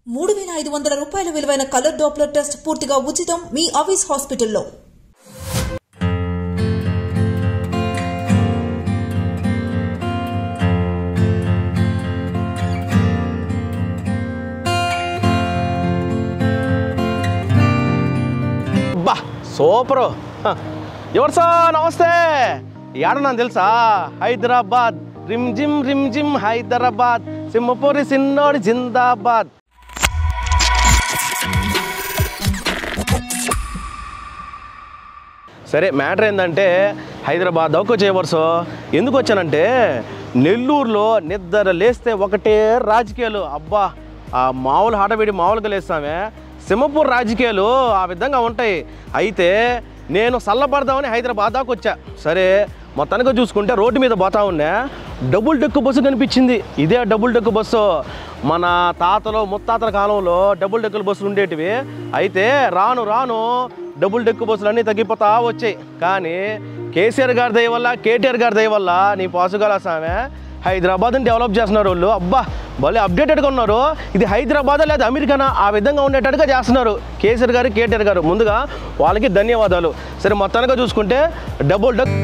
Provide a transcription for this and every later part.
మూడు వేల ఐదు వందల రూపాయల విలువైన కలర్ డాప్లర్ టెస్ట్ పూర్తిగా ఉచితం మీ అవిస్ హాస్పిటల్లో బా సూపరు హ. ఎవరు సార్ నమస్తే ఏడన్నా తెలుసా హైదరాబాద్ రిమ్ జిమ్ రిమ్ జిమ్ హైదరాబాద్ సింహపూరి సిన్నోడి జిందాబాద్ సరే మ్యాటర్ ఏంటంటే హైదరాబాద్ దాకా వచ్చే వరుస ఎందుకు వచ్చానంటే నెల్లూరులో నిద్ర లేస్తే ఒకటే రాజకీయాలు అబ్బా ఆ మామూలు హడబిడి మామూలుగా లేస్తామే సింహపూర్ రాజకీయాలు ఆ విధంగా ఉంటాయి అయితే నేను సల్లబడదామని హైదరాబాద్ దాకా వచ్చా సరే మొత్తానికి చూసుకుంటే రోడ్డు మీద పోతా ఉన్నా డబుల్ డెక్కు బస్సు కనిపించింది ఇదే డబుల్ డెక్కు బస్సు మన తాతలో ముత్తాతల కాలంలో డబుల్ డెక్కుల బస్సులు ఉండేటివి అయితే రాను రాను డబుల్ డెక్కు బస్సులు అన్నీ తగ్గిపోతా వచ్చాయి కానీ కేసీఆర్ గారి దయ వల్ల కేటీఆర్ గారి దయ వల్ల నీ పాసుగాల సామె హైదరాబాద్ని డెవలప్ చేస్తున్నారు వాళ్ళు అబ్బా భలే అప్డేటెడ్గా ఉన్నారు ఇది హైదరాబాద్ లేదా అమెరికానా ఆ విధంగా ఉండేటట్టుగా చేస్తున్నారు కేసీఆర్ గారు కేటీఆర్ గారు ముందుగా వాళ్ళకి ధన్యవాదాలు సరే మొత్తానికి చూసుకుంటే డబుల్ డక్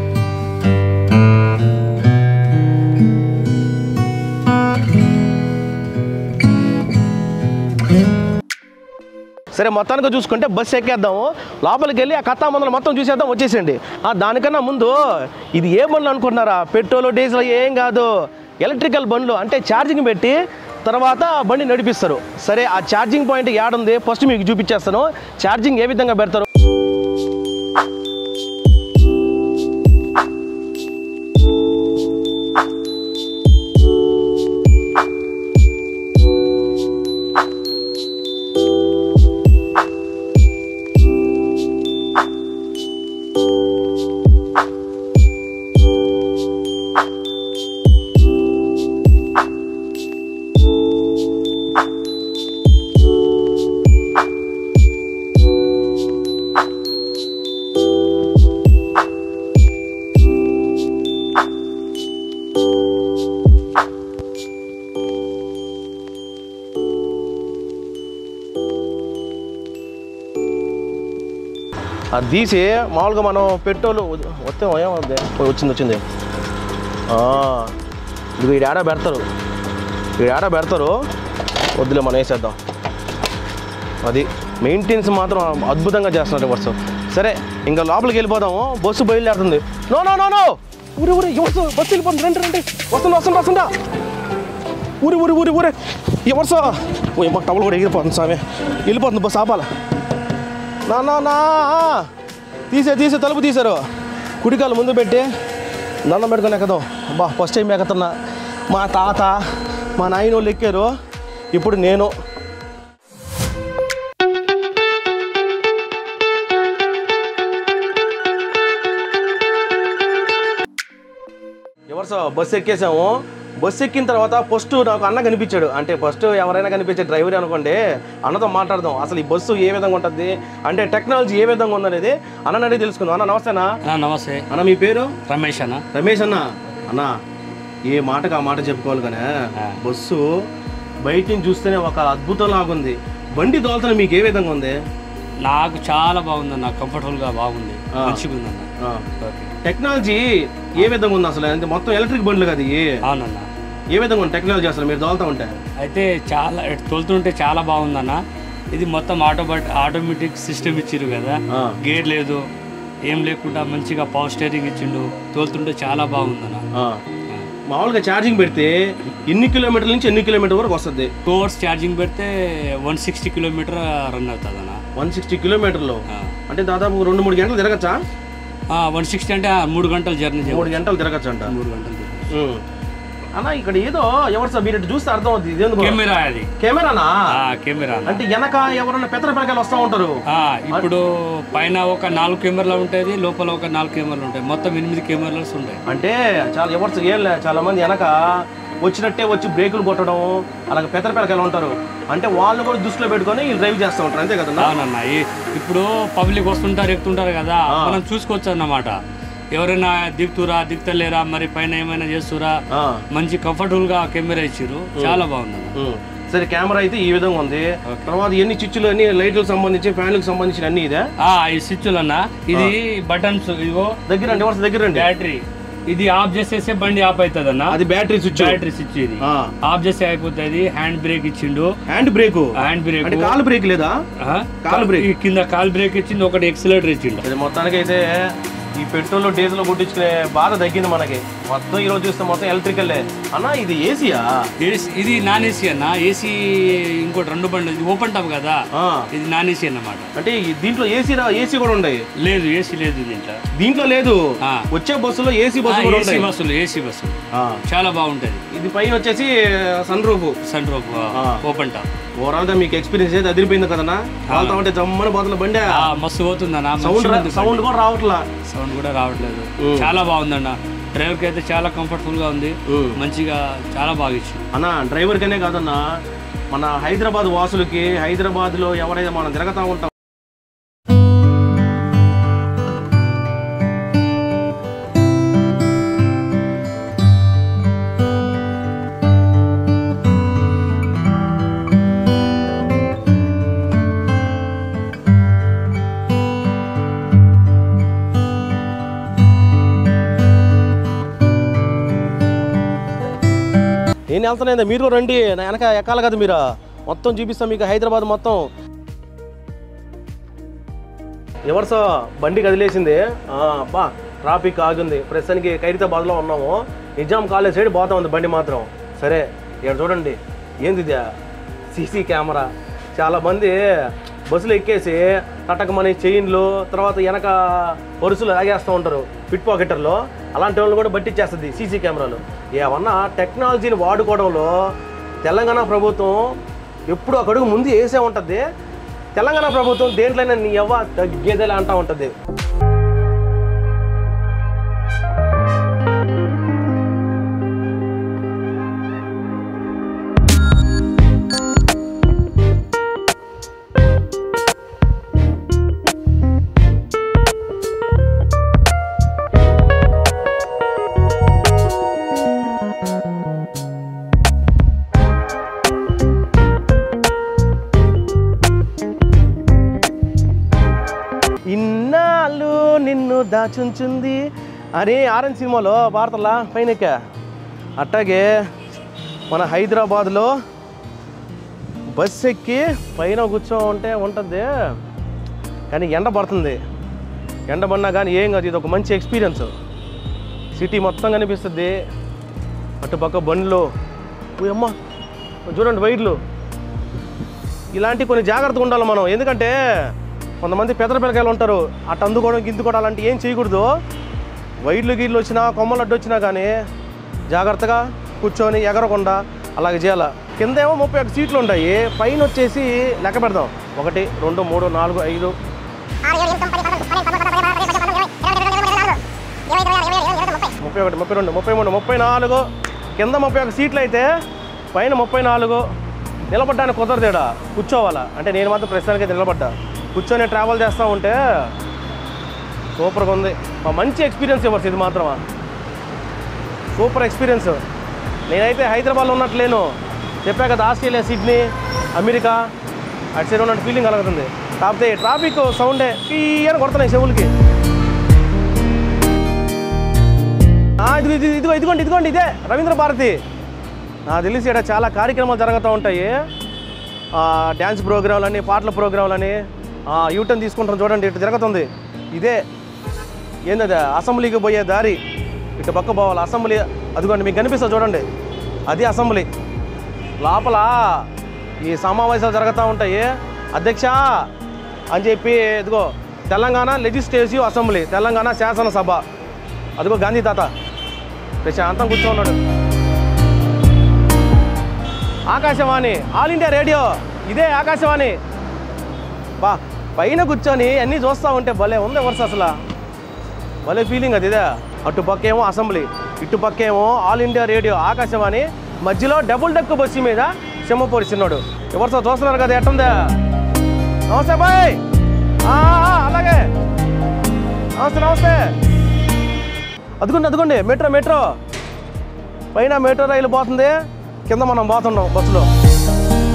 సరే మొత్తానికి చూసుకుంటే బస్సు ఎక్కేద్దాము లోపలికి వెళ్ళి ఆ కథా మందులు మొత్తం చూసేద్దాం వచ్చేసేయండి ఆ దానికన్నా ముందు ఇది ఏ బండ్లు అనుకుంటున్నారా పెట్రోల్ డీజిల్ ఏం కాదు ఎలక్ట్రికల్ బండ్లు అంటే ఛార్జింగ్ పెట్టి తర్వాత బండి నడిపిస్తారు సరే ఆ ఛార్జింగ్ పాయింట్ ఏడుంది ఫస్ట్ మీకు చూపించేస్తాను ఛార్జింగ్ ఏ విధంగా పెడతారు అది తీసి మామూలుగా మనం పెట్రోల్ వస్తే ఏమవుద్ది వచ్చింది వచ్చింది ఆ, ఇదిగో ఈ ఆడ పెడతారు ఈ ఆడ పెడతారు వద్దులే మనం వేసేద్దాం అది మెయింటెనెన్స్ మాత్రం అద్భుతంగా చేస్తున్నారు వర్షం సరే ఇంకా లోపలికి వెళ్ళిపోదాము బస్సు బయలుదేరుతుంది నో నో నో నో ఊరి ఊరి ఈ బస్సు బస్సు వెళ్ళిపోతుంది రండి రండి వస్తుంది వస్తుంది వస్తుందా ఊరి ఊరి ఊరి ఊరే ఈ వర్ష ఓ మాకు టవల్ కూడా ఎగిరిపోతుంది స్వామి వెళ్ళిపోతుంది బస్సు ఆపాల నా నా నా తీసే తీసే తలుపు తీశారు కుడికాలు ముందు పెట్టి దండం పెట్టుకొని ఎక్కదాం అబ్బా ఫస్ట్ టైం ఎక్కుతున్నా మా తాత మా నాయన వాళ్ళు ఎక్కారు ఇప్పుడు నేను ఎవరు సార్ బస్సు ఎక్కేసాము బస్సు ఎక్కిన తర్వాత ఫస్ట్ నాకు అన్న కనిపించాడు అంటే ఫస్ట్ ఎవరైనా కనిపించే డ్రైవర్ అనుకోండి అన్నతో మాట్లాడదాం అసలు ఈ బస్సు ఏ విధంగా ఉంటుంది అంటే టెక్నాలజీ ఏ విధంగా ఉందనేది అన్న అడిగి తెలుసుకుందాం అన్న నమస్తేనా ఆ, నమస్తే అన్న మీ పేరు రమేష్ అన్న రమేష్ అన్న అన్న ఏ మాటకు ఆ మాట చెప్పుకోవాలి కానీ బస్సు బయట నుంచి చూస్తేనే ఒక అద్భుతం లాగుంది బండి దోలుతున్న మీకు ఏ విధంగా ఉంది నాకు చాలా బాగుందన్న కంఫర్టబుల్గా బాగుంది ఆ. మంచిగా ఉందన్న ఆ. ఓకే టెక్నాలజీ ఏ విధంగా ఉంది అసలు అంటే మొత్తం ఎలక్ట్రిక్ బండ్లు కదా ఇవి. అవునన్న ఏ విధంగా ఉంది టెక్నాలజీ అసలు మీరు దోలుతా ఉంటే అయితే చాలా ఇటు తోలుతుంటే చాలా బాగుందన్న ఇది మొత్తం ఆటోబట్ ఆటోమేటిక్ సిస్టమ్ ఇచ్చిర్రు కదా ఆ. గేర్ లేదు ఏం లేకుండా మంచిగా పవర్ స్టీరింగ్ ఇచ్చిండు తోలుతుంటే చాలా బాగుందన్న ఆ. మామూలుగా ఛార్జింగ్ పెడితే ఎన్ని కిలోమీటర్ల నుంచి ఎన్ని కిలోమీటర్ వరకు వస్తుంది టూ అవర్స్ ఛార్జింగ్ పెడితే వన్ సిక్స్టీ కిలోమీటర్ రన్ అవుతుంది అన్న వన్ సిక్స్టీ కిలోమీటర్లు అంటే దాదాపు రెండు మూడు గంటలు తిరగచ్చా వన్ సిక్స్టీ అంటే ఆ మూడు గంటల జర్నీ మూడు గంటలు తిరగచ్చు అంట మూడు గంటలు journey. అన్న ఇక్కడ ఏదో ఎవరు సార్ మీరు ఇటు చూస్తే అర్థం అవుతుంది ఇదేందుకు కెమెరా అది కెమెరానా ఆ, కెమెరా అన్న. అంటే వెనక ఎవరన్నా పెద్ద పిల్లకాయలు వస్తూ ఉంటారు ఆ, ఇప్పుడు పైన ఒక నాలుగు కెమెరాలు ఉంటుంది లోపల ఒక నాలుగు కెమెరాలు ఉంటాయి మొత్తం ఎనిమిది కెమెరాలు ఉంటాయి అంటే చాలా ఎవరు ఏం లే చాలా మంది వెనక వచ్చినట్టే వచ్చి బ్రేకులు కొట్టడం అలాగే పెద్ద పిల్లకాయలు ఉంటారు అంటే వాళ్ళు కూడా దృష్టిలో పెట్టుకొని వీళ్ళు డ్రైవ్ చేస్తూ ఉంటారు అంతే కదా అవునన్న ఈ- ఇప్పుడు పబ్లిక్ వస్తుంటారు ఎక్కుతుంటారు కదా మనం చూసుకోవచ్చు అన్నమాట ఎవరైనా దిగుతురా దిగుతలేరా మరి పైన ఏమైనా చేస్తురా ఆ. మంచి కంఫర్టబుల్ గా కెమెరా ఇచ్చిర్రు చాలా బాగుందన్న ఉమ్. సరే కెమెరా అయితే ఈ విధంగా ఉంది తర్వాత ఎన్ని చిచ్చులు అన్ని లైట్లకు సంబంధించి ఫ్యాన్లకు సంబంధించిన అన్ని ఇదే ఆ, ఈ స్విచ్లు అన్న ఇది బటన్స్ ఇదిగో దగ్గర రండి వరుస దగ్గర రండి బ్యాటరీ ఇది ఆఫ్ చేసేస్తే బండి ఆఫ్ అవుతుంది అన్న అది బ్యాటరీ స్విచ్ బ్యాటరీ స్విచ్ ఇది ఆఫ్ చేస్తే అయిపోతుంది హ్యాండ్ బ్రేక్ ఇచ్చిండు హ్యాండ్ బ్రేక్ హ్యాండ్ బ్రేక్ అంటే కాలు బ్రేక్ లేదా కాలు బ్రేక్. ఈ కింద కాల్ బ్రేక్ ఇచ్చింది ఒకటి ఎక్సిలేటర్ ఇచ్చిండు ఇది మొత్తానికి అయితే ఈ పెట్రోల్ డీజిల్ కొట్టించుకునే బాధ తగ్గింది మనకి మొత్తం ఈ రోజు చూస్తే మొత్తం ఎలక్ట్రికల్ అన్న ఇది ఏసీయా ఏసీ ఇది నాన్ ఏసీ అన్న ఏసీ ఇంకోటి రెండు బండ్లు ఇది ఓపెన్ టాప్ కదా ఇది నాన్ ఏసీ అన్నమాట అంటే ఈ దీంట్లో ఏసీ ఏసీ కూడా ఉన్నాయి లేదు ఏసీ లేదు దీంట్లో దీంట్లో లేదు ఆ. వచ్చే బస్సులో ఏసీ బస్సు కూడా ఏసీ ఉంటాయి బస్సులు ఏసీ బస్సులు ఆ. చాలా బాగుంటది ఇది పైన వచ్చేసి సన్ రూఫ్ సన్ రూఫ్ ఆ. ఓపెన్ టాప్ ఓవరాల్ గా మీకు ఎక్స్పీరియన్స్ అయితే అదిరిపోయింది కదనా వాళ్ళతో ఉంటే జమ్మని పోతున్న బండి ఆ, మస్తు పోతుందన్న సౌండ్ సౌండ్ కూడా రావట్లా సౌండ్ కూడా రావట్లేదు ఉమ్. చాలా బాగుందన్న డ్రైవర్ కి అయితే చాలా కంఫర్టబుల్ గా ఉంది ఉమ్. మంచిగా చాలా బాగా ఇచ్చింది అన్న డ్రైవర్ కనే కాదన్నా మన హైదరాబాద్ వాసులకి హైదరాబాద్ లో ఎవరైతే మనం తిరగతా ఉంటాం నేను వెళ్తాను మీరు కూడా రండి నా వెనక ఎక్కాలి కదా మీరు మొత్తం చూపిస్తాం మీకు హైదరాబాద్ మొత్తం ఎవరు బండి కదిలేసింది ఆ, అబ్బా ట్రాఫిక్ ఆగింది ప్రస్తుతానికి ఖైరతాబాద్లో ఉన్నాము నిజాం కాలేజ్ సైడ్ పోతా ఉంది బండి మాత్రం సరే ఇక్కడ చూడండి ఏంది ఇది సీసీ కెమెరా చాలా మంది బస్సులు ఎక్కేసి తటకమని చైన్లు తర్వాత వెనక పరుసులు ఆగేస్తూ ఉంటారు పిట్ పాకెటర్లో అలాంటి వాళ్ళు కూడా బట్టిచ్చేస్తుంది సీసీ కెమెరాలు ఏమన్నా టెక్నాలజీని వాడుకోవడంలో తెలంగాణ ప్రభుత్వం ఎప్పుడు ఒక అడుగు ముందు వేసే ఉంటుంది తెలంగాణ ప్రభుత్వం దేంట్లోనే నీ ఎవ్వ తగ్గేదేలా అంటా ఉంటుంది ఇన్నాళ్ళు నిన్ను దాచుంచుంది అరే ఆరెంజ్ సినిమాలో భారతలా పైన ఎక్కా. అట్టాగే మన హైదరాబాద్లో బస్ ఎక్కి పైన కూర్చో ఉంటే ఉంటుంది కానీ ఎండ పడుతుంది ఎండ పడినా కానీ ఏం కాదు ఇది ఒక మంచి ఎక్స్పీరియన్స్ సిటీ మొత్తం కనిపిస్తుంది అటుపక్క బండ్లు ఓ అమ్మ చూడండి వైర్లు ఇలాంటి కొన్ని జాగ్రత్తగా ఉండాలి మనం ఎందుకంటే కొంతమంది పెద్ద పిల్లకాయలు ఉంటారు అటు అందుకోవడం గిందుకోవడం అలాంటి ఏం చేయకూడదు వైర్లు గీళ్ళు వచ్చినా కొమ్మలు అడ్డు వచ్చినా కానీ జాగ్రత్తగా కూర్చొని ఎగరకుండా అలాగే చేయాలి కింద ఏమో ముప్పై ఒక్క సీట్లు ఉంటాయి పైన వచ్చేసి లెక్క పెడదాం ఒకటి రెండు మూడు నాలుగు ఐదు ముప్పై ఒకటి ముప్పై రెండు ముప్పై మూడు ముప్పై నాలుగు కింద ముప్పై ఒక సీట్లు అయితే పైన ముప్పై నాలుగు నిలబడ్డానికి కుదరదేడా కూర్చోవాలా అంటే నేను మాత్రం ప్రస్తుతానికి అయితే నిలబడ్డా కూర్చొని ట్రావెల్ చేస్తూ ఉంటే సూపర్గా ఉంది మా మంచి ఎక్స్పీరియన్స్ ఇవ్వచ్చు ఇది మాత్రమా సూపర్ ఎక్స్పీరియన్స్ నేనైతే హైదరాబాద్లో ఉన్నట్లేను చెప్పా కదా ఆస్ట్రేలియా సిడ్నీ అమెరికా అటు సైడ్ ఉన్నట్టు ఫీలింగ్ కలుగుతుంది కాకపోతే ట్రాఫిక్ సౌండే పీ అని కొడుతున్నాయి చెవులకి ఆ, ఇదిగో ఇది ఇదిగో ఇదిగోండి ఇదిగోండి ఇదే రవీంద్ర భారతి నాకు తెలిసి ఇక్కడ చాలా కార్యక్రమాలు జరుగుతూ ఉంటాయి ఆ, డ్యాన్స్ ప్రోగ్రాంలని పాటల ప్రోగ్రాంలని యూటర్న్ తీసుకుంటాం చూడండి ఇటు జరుగుతుంది ఇదే ఏంది అసెంబ్లీకి పోయే దారి ఇటు పక్క పోవాలి అసెంబ్లీ అదిగోండి మీకు కనిపిస్తుంది చూడండి అది అసెంబ్లీ లోపల ఈ సమావేశాలు జరుగుతూ ఉంటాయి అధ్యక్ష అని చెప్పి ఇదిగో తెలంగాణ లెజిస్లేటివ్ అసెంబ్లీ తెలంగాణ శాసనసభ అదిగో గాంధీ తాత ప్రశాంతం కూర్చోన్నాడు ఆకాశవాణి ఆల్ ఇండియా రేడియో ఇదే ఆకాశవాణి బా పైన కూర్చొని అన్నీ చూస్తూ ఉంటే భలే ఉంది వరుస అసలు భలే ఫీలింగ్ అది ఇదే అటు పక్కేమో అసెంబ్లీ ఇటు పక్కేమో ఆల్ ఇండియా రేడియో ఆకాశవాణి మధ్యలో డబుల్ డెక్ బస్సు మీద సింహపూరి చిన్నాడు ఎవరితో చూస్తున్నారు కదా ఎట్టుందా నమస్తే బాయ్ ఆ, ఆ, అలాగే నమస్తే నమస్తే అదిగోండి అదిగోండి మెట్రో మెట్రో పైన మెట్రో రైలు పోతుంది కింద మనం పోతున్నాం బస్సులో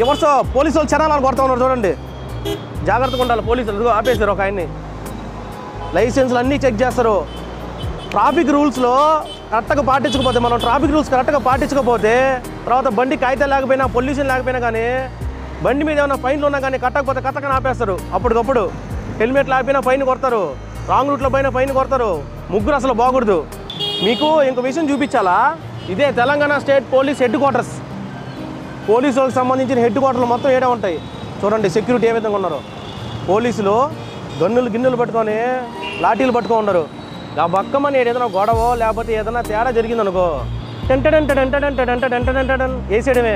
ఎవరిసో పోలీసు వాళ్ళు చరణాలు కొడతా ఉన్నారు చూడండి జాగ్రత్తగా ఉండాలి పోలీసులు ఇదిగో ఆపేశారు ఒక ఆయన్ని లైసెన్స్లు అన్నీ చెక్ చేస్తారు ట్రాఫిక్ రూల్స్లో కరెక్ట్గా పాటించకపోతే మనం ట్రాఫిక్ రూల్స్ కరెక్ట్గా పాటించకపోతే తర్వాత బండి కాగితాలు లేకపోయినా పొల్యూషన్ లేకపోయినా కానీ బండి మీద ఏమైనా ఫైన్లు ఉన్నా కానీ కట్టకపోతే కట్టకని ఆపేస్తారు అప్పటికప్పుడు హెల్మెట్ లేకపోయినా ఫైన్ కొడతారు రాంగ్ రూట్లో పైన ఫైన్ కొడతారు ముగ్గురు అసలు బాగూడదు మీకు ఇంకో విషయం చూపించాలా ఇదే Telangana state police headquarters police వాళ్ళకి సంబంధించిన హెడ్ క్వార్టర్లు మొత్తం ఏడే ఉంటాయి చూడండి సెక్యూరిటీ ఏ విధంగా ఉన్నారు పోలీసులు గన్నులు గిన్నెలు పట్టుకొని లాఠీలు పట్టుకొని ఉండరు ఆ బక్కమని ఏదైనా గొడవ లేకపోతే ఏదైనా తేడా జరిగిందనుకో టెంటడెంటడెంటడెంటడెంటడెంటడెంటడెన్ వేసేయడమే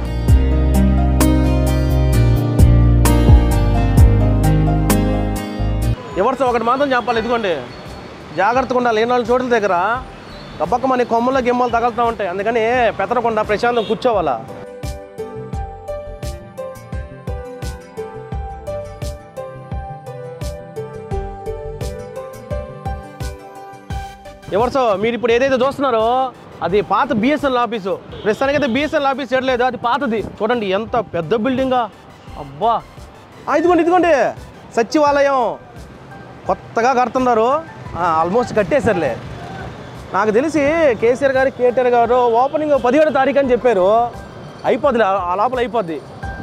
ఎవరితో ఒకటి మాత్రం చెప్పాలి ఇదిగోండి జాగ్రత్తగా ఉండాలి ఏ నాలుగు చోట్ల దగ్గర గబ్బక్కమని కొమ్మల గిమ్మలు తగులుతూ ఉంటాయి అందుకని పెతరకుండా ప్రశాంతం కూర్చోవాలా ఎవరిసో మీరు ఇప్పుడు ఏదైతే చూస్తున్నారో అది పాత బిఎస్ఎల్ ఆఫీసు ప్రస్తుతానికి అయితే బిఎస్ఎల్ ఆఫీస్ చేయట్లేదు అది పాతది చూడండి ఎంత పెద్ద బిల్డింగా అబ్బా ఆ, ఇదిగోండి ఇదిగోండి సచివాలయం కొత్తగా కడుతున్నారు ఆల్మోస్ట్ కట్టేశారులే నాకు తెలిసి కేసీఆర్ గారు కేటీఆర్ గారు ఓపెనింగ్ పదిహేడు తారీఖు అని చెప్పారు అయిపోద్ది ఆ లోపల అయిపోద్ది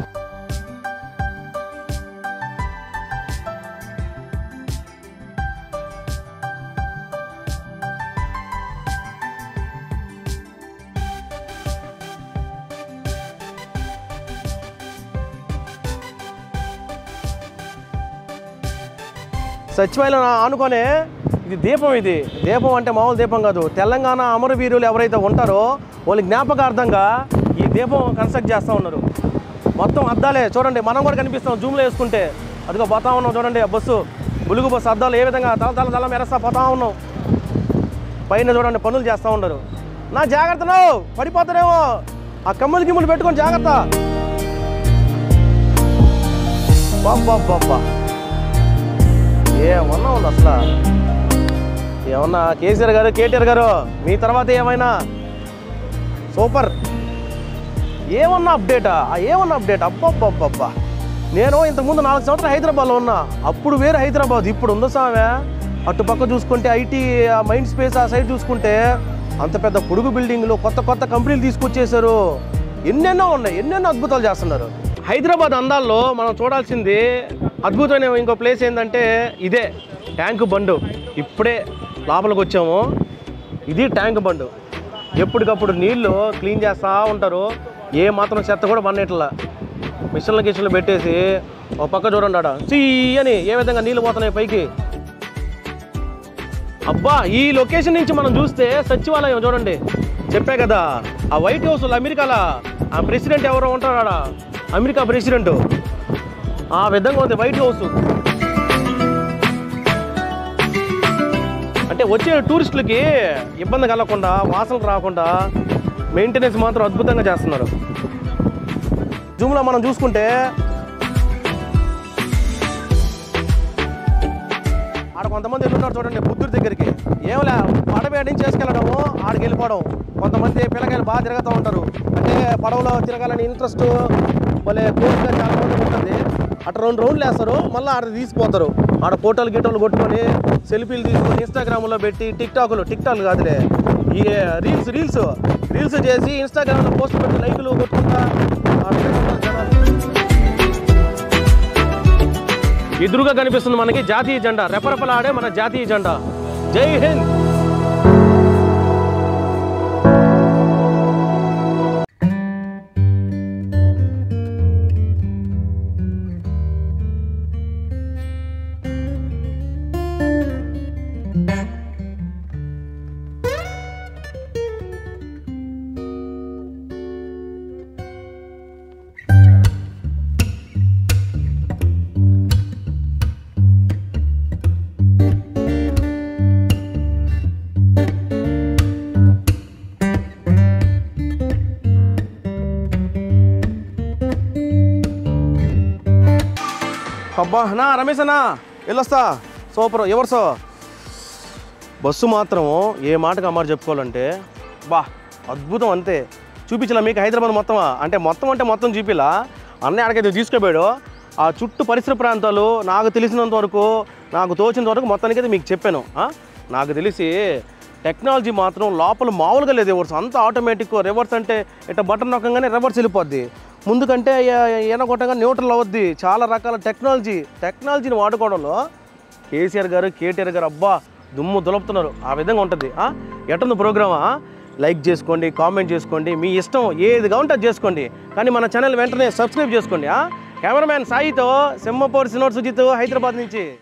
సచివాలయం ఆనుకొనే ఇది దీపం ఇది దీపం అంటే మామూలు దీపం కాదు తెలంగాణ అమరవీరులు ఎవరైతే ఉంటారో వాళ్ళ జ్ఞాపకార్థంగా ఈ దీపం కన్స్ట్రక్ట్ చేస్తూ ఉన్నారు మొత్తం అద్దాలే చూడండి మనం కూడా కనిపిస్తాం జూమ్లో వేసుకుంటే అదిగో పోతా ఉన్నాం చూడండి ఆ బస్సు బులుగు బస్సు అద్దాలు ఏ విధంగా తల తల తల మెరస్తా పోతా ఉన్నాం పైన చూడండి పనులు చేస్తూ ఉండరు నా జాగ్రత్తను పడిపోతారేమో ఆ కమ్ములు గిమ్ములు పెట్టుకొని జాగ్రత్త బాబ్బా బాబ్బా ఏమన్నా ఉంది అసలు ఏమన్నా కేసీఆర్ గారు కేటీఆర్ గారు మీ తర్వాత ఏమైనా సూపర్ ఏమన్నా అప్డేటా ఆ ఏమన్నా అప్డేట్ అబ్బబ్బబ్బబ్బా నేను ఇంతకుముందు నాలుగు సంవత్సరాలు హైదరాబాద్లో ఉన్నా అప్పుడు వేరే హైదరాబాద్ ఇప్పుడు ఉందో సామె అటు పక్క చూసుకుంటే ఐటీ మైండ్ స్పేస్ ఆ సైడ్ చూసుకుంటే అంత పెద్ద పొడుగు బిల్డింగ్లు కొత్త కొత్త కంపెనీలు తీసుకొచ్చేసారు ఎన్నెన్నో ఉన్నాయి ఎన్నెన్నో అద్భుతాలు చేస్తున్నారు హైదరాబాద్ అందాల్లో మనం చూడాల్సింది అద్భుతమైన ఇంకో ప్లేస్ ఏంటంటే ఇదే ట్యాంక్ బండు ఇప్పుడే లోపలికి వచ్చాము ఇది ట్యాంక్ బండు ఎప్పటికప్పుడు నీళ్లు క్లీన్ చేస్తూ ఉంటారు ఏ మాత్రం చెత్త కూడా పన్నట్లా మిషన్ల గిషన్లు పెట్టేసి ఒక పక్క చూడండి ఆడ చీ అని ఏ విధంగా నీళ్ళు పోతున్నాయి పైకి అబ్బా ఈ లొకేషన్ నుంచి మనం చూస్తే సచివాలయం చూడండి చెప్పే కదా ఆ వైట్ హౌస్ అమెరికాలో ఆ ప్రెసిడెంట్ ఎవరో ఉంటారు ఆడ అమెరికా ప్రెసిడెంట్ ఆ విధంగా ఉంది వైట్ హౌస్ అంటే వచ్చే టూరిస్టులకి ఇబ్బంది కలగకుండా వాసనలు రాకుండా మెయింటెనెన్స్ మాత్రం అద్భుతంగా చేస్తున్నారు జూమ్లో మనం చూసుకుంటే ఆడ కొంతమంది వెళ్ళున్నారు చూడండి బుద్ధుడి దగ్గరికి ఏమలే పడవేడి నుంచి చేసుకెళ్ళడము ఆడికి వెళ్ళిపోవడం కొంతమంది పిల్లకాయలు బాగా తిరుగుతూ ఉంటారు అంటే పడవలో తిరగాలని ఇంట్రెస్ట్ భలే కోరిక చాలా మంది ఉంటుంది అటు రెండు రౌండ్లు వేస్తారు మళ్ళీ ఆడ తీసిపోతారు ఆడ ఫోటోలు గిటోలు కొట్టుకొని సెల్ఫీలు తీసుకొని ఇన్స్టాగ్రామ్లో పెట్టి టిక్ టాక్లు టిక్ టాక్లు కాదులే ఈ రీల్స్ రీల్స్ రీల్స్ చేసి ఇన్స్టాగ్రామ్లో పోస్ట్ పెట్టి లైకులు కొట్టుకుంటా ఆ విధంగా ఉన్నారు జనాలు. ఎదురుగా కనిపిస్తుంది మనకి జాతీయ జెండా రెపరెపలాడే మన జాతీయ జెండా జై హింద్ అబ్బా నా రమేష్ అన్నా వెళ్ళొస్తా సూపర్ ఎవరు సో బస్సు మాత్రం ఏ మాటకు అమ్మారు చెప్పుకోవాలంటే బా అద్భుతం అంతే చూపించలా మీకు హైదరాబాద్ మొత్తం అంటే మొత్తం అంటే మొత్తం చూపిలా అన్నయ్య ఆడకైతే తీసుకుపోయాడు ఆ చుట్టూ పరిసర ప్రాంతాలు నాకు తెలిసినంత వరకు నాకు తోచినంత వరకు మొత్తానికి అయితే మీకు చెప్పాను ఆ? నాకు తెలిసి టెక్నాలజీ మాత్రం లోపల మామూలుగా లేదు రివర్స్ అంతా ఆటోమేటిక్ రివర్స్ అంటే ఇట్లా బటన్ నొక్కగానే రివర్స్ వెళ్ళిపోద్ది ముందుకంటే ఎనగొట్టగా న్యూట్రల్ అవద్ది చాలా రకాల టెక్నాలజీ టెక్నాలజీని వాడుకోవడంలో కేసీఆర్ గారు కేటీఆర్ గారు అబ్బా దుమ్ము దులుపుతున్నారు ఆ విధంగా ఉంటుంది ఆ? ఎట్టుంది ప్రోగ్రామా లైక్ చేసుకోండి కామెంట్ చేసుకోండి మీ ఇష్టం ఏది కావాలంటే అది చేసుకోండి కానీ మన ఛానల్ వెంటనే సబ్స్క్రైబ్ చేసుకోండి ఆ? కెమెరామ్యాన్ సాయితో సింహపూర్ సినోడ్ సుజిత్ హైదరాబాద్ నుంచి